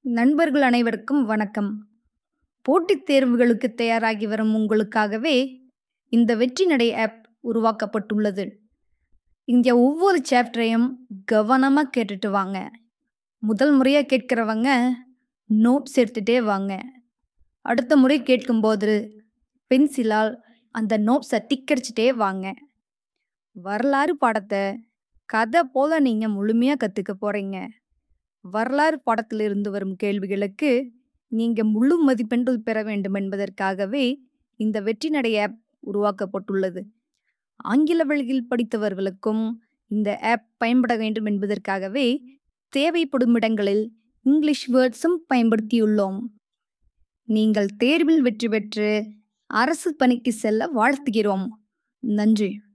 நண்பர்கள் அனைவருக்கும் வணக்கம் போட்டித் தேர்வுகளுக்கு தயாராகி வரும் உங்களுக்காகவே இந்த வெற்றி நடை ஆப் உருவாக்கப்பட்டுள்ளது இங்கே ஒவ்வொரு சாப்டரையும் கவனமாக கேட்டுட்டு வாங்க முதல் முறையாக கேட்குறவங்க நோட்ஸ் எடுத்துகிட்டே வாங்க அடுத்த முறை கேட்கும்போது பென்சிலால் அந்த நோட்ஸை டிக்கடிச்சிட்டே வாங்க வரலாறு பாடத்தை கதை போல நீங்கள் முழுமையாக கற்றுக்க போகிறீங்க வரலாறு பாடத்திலிருந்து வரும் கேள்விகளுக்கு நீங்கள் முழு மதிப்பெண்கள் பெற வேண்டும் என்பதற்காகவே இந்த வெற்றி நடை ஆப் உருவாக்கப்பட்டுள்ளது ஆங்கில வழியில் படித்தவர்களுக்கும் இந்த ஆப் பயன்பட வேண்டும் என்பதற்காகவே தேவைப்படும் இடங்களில் இங்கிலீஷ் வேர்ட்ஸும் பயன்படுத்தியுள்ளோம் நீங்கள் தேர்வில் வெற்றி பெற்று அரசு பணிக்கு செல்ல வாழ்த்துகிறோம் நன்றி